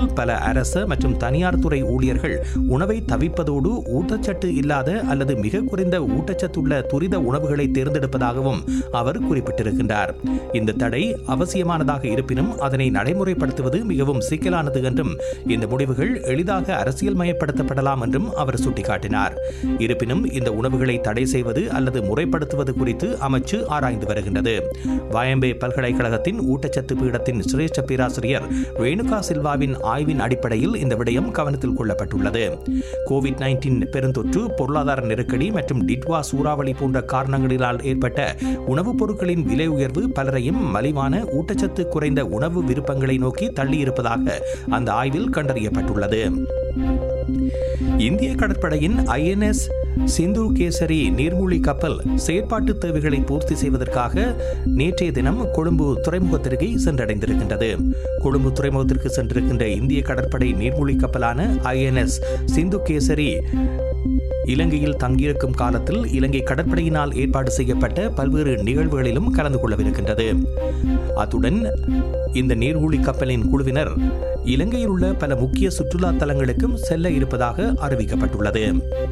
தமிழகத்தில் பல அரச மற்றும் தனியார் துறை ஊழியர்கள் உணவை தவிப்பதோடு ஊட்டச்சத்து இல்லாத அல்லது மிக குறைந்த ஊட்டச்சத்துள்ள துரித உணவுகளை தேர்ந்தெடுப்பதாகவும் அவர் குறிப்பிட்டிருக்கின்றார் இந்த தடை அவசியமானதாக இருப்பினும் அதனை நடைமுறைப்படுத்துவது மிகவும் சிக்கலானது என்றும் இந்த முடிவுகள் எளிதாக அரசியல் மயப்படுத்தப்படலாம் என்றும் அவர் சுட்டிக்காட்டினார் இருப்பினும் இந்த உணவுகளை தடை செய்வது அல்லது முறைப்படுத்துவது குறித்து அமைச்சு ஆராய்ந்து வருகின்றது வாயம்பே பல்கலைக்கழகத்தின் ஊட்டச்சத்து பீடத்தின் சிரேஷ்ட பேராசிரியர் ரேணுகா சில்வாவின் ஆய்வின் அடிப்படையில் இந்த விடயம் கவனத்தில் கொள்ளப்பட்டுள்ளது கோவிட் நைன்டீன் பெருந்தொற்று பொருளாதார நெருக்கடி மற்றும் டிட்வா சூறாவளி போன்ற காரணங்களினால் ஏற்பட்ட உணவுப் பொருட்களின் விலை உயர்வு பலரையும் மலிவான ஊட்டச்சத்து குறைந்த உணவு விருப்பங்களை நோக்கி தள்ளியிருப்பதாக அந்த ஆய்வில் கண்டறியப்பட்டுள்ளது இந்திய கடற்படையின் ஐஎன்எஸ் சிந்து கேசரி நீர்மூழ்கி கப்பல் செயற்பாட்டு தேவைகளை பூர்த்தி செய்வதற்காக நேற்றைய தினம் கொழும்பு துறைமுகத்திற்கு சென்றடைந்திருக்கின்றது கொழும்பு துறைமுகத்திற்கு சென்றிருக்கின்ற இந்திய கடற்படை நீர்மூழ்கி கப்பலான ஐஎன்எஸ் சிந்து கேசரி இலங்கையில் தங்கியிருக்கும் காலத்தில் இலங்கை கடற்படையினால் ஏற்பாடு செய்யப்பட்ட பல்வேறு நிகழ்வுகளிலும் கலந்து கொள்ளவிருக்கின்றது அத்துடன் இந்த நீர்மூழ்கி கப்பலின் குழுவினர் இலங்கையில் உள்ள பல முக்கிய சுற்றுலா தலங்களுக்கும் செல்ல இருப்பதாக அறிவிக்கப்பட்டுள்ளது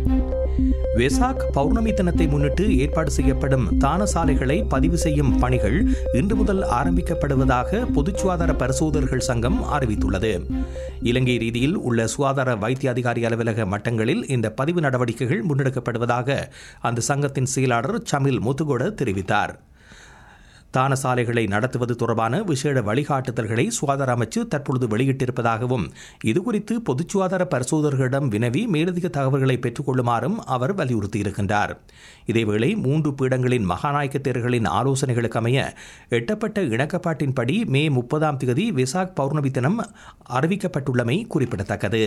வெசாக் பௌர்ணமி தினத்தை முன்னிட்டு ஏற்பாடு செய்யப்படும் தான சாலைகளை பதிவு செய்யும் பணிகள் இன்று முதல் ஆரம்பிக்கப்படுவதாக பொது சுகாதார பரிசோதகர்கள் சங்கம் அறிவித்துள்ளது இலங்கை ரீதியில் உள்ள சுகாதார வைத்திய அதிகாரி அலுவலக மட்டங்களில் இந்த பதிவு நடவடிக்கைகள் முன்னெடுக்கப்படுவதாக அந்த சங்கத்தின் செயலாளர் சமில் முத்துகோட தெரிவித்தார் தான சாலைகளை நடத்துவது தொடர்பான விசேட வழிகாட்டுதல்களை சுகாதார அமைச்சு தற்பொழுது வெளியிட்டிருப்பதாகவும் இதுகுறித்து பொது சுகாதார பரிசோதகர்களிடம் வினவி மேலதிக தகவல்களை பெற்றுக்கொள்ளுமாறும் அவர் வலியுறுத்தியிருக்கின்றார் இதேவேளை மூன்று பீடங்களின் மகாநாயக்க தேர்களின் ஆலோசனைகளுக்கு அமைய எட்டப்பட்ட இணக்கப்பாட்டின்படி மே முப்பதாம் தேதி விசாக் பௌர்ணமி தினம் அறிவிக்கப்பட்டுள்ளமை குறிப்பிடத்தக்கது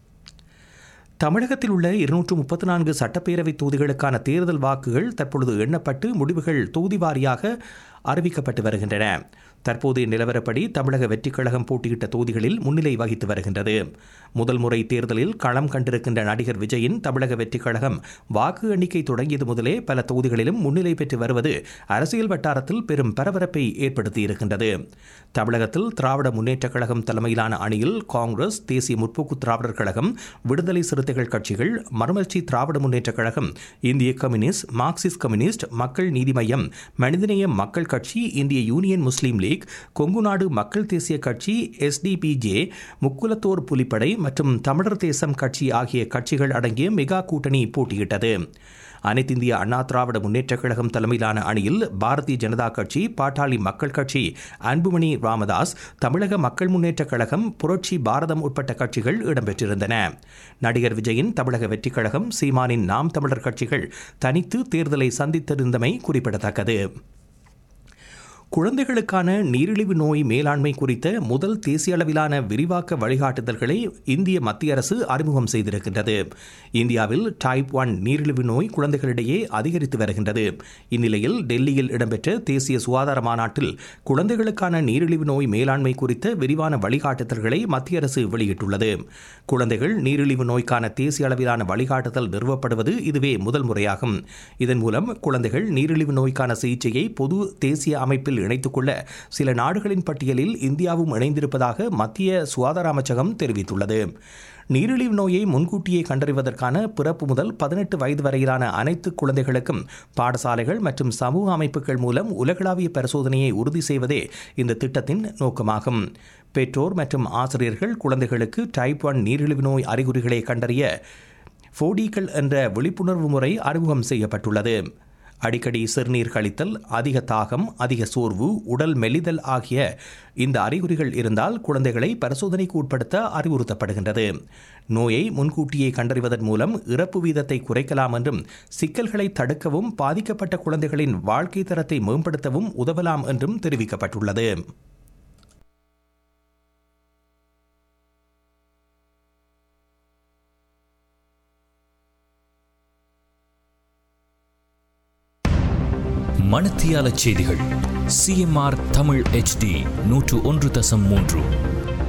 தமிழகத்தில் உள்ள இருநூற்று முப்பத்தி நான்கு சட்டப்பேரவை தொகுதிகளுக்கான தேர்தல் வாக்குகள் தற்பொழுது எண்ணப்பட்டு முடிவுகள் தொகுதி வாரியாக அறிவிக்கப்பட்டு வருகின்றன தற்போதைய நிலவரப்படி தமிழக வெற்றிக் கழகம் போட்டியிட்ட தொகுதிகளில் முன்னிலை வகித்து வருகின்றது முதல் முறை தேர்தலில் களம் கண்டிருக்கின்ற நடிகர் விஜயின் தமிழக வெற்றிக் கழகம் வாக்கு எண்ணிக்கை தொடங்கியது முதலே பல தொகுதிகளிலும் முன்னிலை பெற்று வருவது அரசியல் வட்டாரத்தில் பெரும் பரபரப்பை ஏற்படுத்தியிருக்கின்றது தமிழகத்தில் திராவிட முன்னேற்றக் கழகம் தலைமையிலான அணியில் காங்கிரஸ் தேசிய முற்போக்கு திராவிடர் கழகம் விடுதலை சிறுத்தைகள் கட்சிகள் மறுமலர்ச்சி திராவிட முன்னேற்றக் கழகம் இந்திய கம்யூனிஸ்ட் மார்க்சிஸ்ட் கம்யூனிஸ்ட் மக்கள் நீதி மய்யம் மனிதநேய மக்கள் கட்சி இந்திய யூனியன் முஸ்லீம் லீக் கொங்கு நாடு மக்கள் தேசிய கட்சி எஸ்டிபிஜே முக்குலத்தோர் புலிப்படை மற்றும் தமிழர் தேசம் கட்சி ஆகிய கட்சிகள் அடங்கிய மெகா கூட்டணி போட்டியிட்டது அனைத்திந்திய அண்ணா திராவிட முன்னேற்றக் கழகம் தலைமையிலான அணியில் பாரதிய ஜனதா கட்சி பாட்டாளி மக்கள் கட்சி அன்புமணி ராமதாஸ் தமிழக மக்கள் முன்னேற்றக் கழகம் புரட்சி பாரதம் உட்பட்ட கட்சிகள் இடம்பெற்றிருந்தன நடிகர் விஜயின் தமிழக வெற்றிக் கழகம் சீமானின் நாம் தமிழர் கட்சிகள் தனித்து தேர்தலை சந்தித்திருந்தமை குறிப்பிடத்தக்கது குழந்தைகளுக்கான நீரிழிவு நோய் மேலாண்மை குறித்த முதல் தேசிய அளவிலான விரிவாக்க வழிகாட்டுதல்களை இந்திய மத்திய அரசு அறிமுகம் செய்திருக்கின்றது இந்தியாவில் டைப் ஒன் நீரிழிவு நோய் குழந்தைகளிடையே அதிகரித்து வருகின்றது இந்நிலையில் டெல்லியில் இடம்பெற்ற தேசிய சுகாதார மாநாட்டில் குழந்தைகளுக்கான நீரிழிவு நோய் மேலாண்மை குறித்த விரிவான வழிகாட்டுதல்களை மத்திய அரசு வெளியிட்டுள்ளது குழந்தைகள் நீரிழிவு நோய்க்கான தேசிய அளவிலான வழிகாட்டுதல் நிறுவப்படுவது இதுவே முதல் முறையாகும் இதன் மூலம் குழந்தைகள் நீரிழிவு நோய்க்கான சிகிச்சையை பொது தேசிய அமைப்பில் இணைத்துக் கொள்ள சில நாடுகளின் பட்டியலில் இந்தியாவும் இணைந்திருப்பதாக மத்திய சுகாதார அமைச்சகம் தெரிவித்துள்ளது நீரிழிவு நோயை முன்கூட்டியே கண்டறிவதற்கான பிறப்பு முதல் பதினெட்டு வயது வரையிலான அனைத்து குழந்தைகளுக்கும் பாடசாலைகள் மற்றும் சமூக அமைப்புகள் மூலம் உலகளாவிய பரிசோதனையை உறுதி செய்வதே இந்த திட்டத்தின் நோக்கமாகும் பெற்றோர் மற்றும் ஆசிரியர்கள் குழந்தைகளுக்கு டைப் ஒன் நீரிழிவு நோய் அறிகுறிகளை கண்டறிய ஃபோடிகள் என்ற விழிப்புணர்வு முறை அறிமுகம் செய்யப்பட்டுள்ளது அடிக்கடி சிறுநீர் கழித்தல் அதிக தாகம் அதிக சோர்வு உடல் மெலிதல் ஆகிய இந்த அறிகுறிகள் இருந்தால் குழந்தைகளை பரிசோதனைக்கு உட்படுத்த அறிவுறுத்தப்படுகின்றது நோயை முன்கூட்டியே கண்டறிவதன் மூலம் இறப்பு வீதத்தை குறைக்கலாம் என்றும் சிக்கல்களை தடுக்கவும் பாதிக்கப்பட்ட குழந்தைகளின் வாழ்க்கை தரத்தை மேம்படுத்தவும் உதவலாம் என்றும் தெரிவிக்கப்பட்டுள்ளது மணத்தியால செய்திகள் சிஎம்ஆர் தமிழ் HD நூற்று ஒன்று தசம் மூன்று